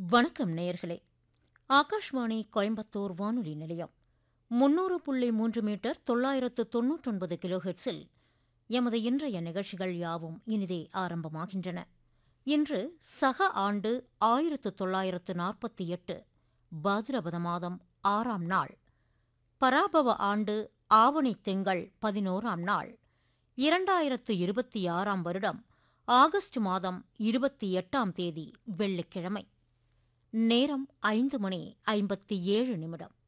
வணக்கம் நேயர்களே ஆகாஷ்வாணி கோயம்புத்தூர் வானொலி நிலையம் முன்னூறு புள்ளி மூன்று மீட்டர் தொள்ளாயிரத்து தொன்னூற்றொன்பது கிலோஹெட்ஸில் எமது இன்றைய நிகழ்ச்சிகள் யாவும் இனிதே ஆரம்பமாகின்றன இன்று சக ஆண்டு ஆயிரத்து தொள்ளாயிரத்து நாற்பத்தி எட்டு பாதிரபத மாதம் ஆறாம் நாள் பராபவ ஆண்டு ஆவணி திங்கள் பதினோராம் நாள் இரண்டாயிரத்து இருபத்தி ஆறாம் வருடம் ஆகஸ்ட் மாதம் இருபத்தி எட்டாம் தேதி வெள்ளிக்கிழமை நேரம் ஐந்து மணி ஐம்பத்தி ஏழு நிமிடம்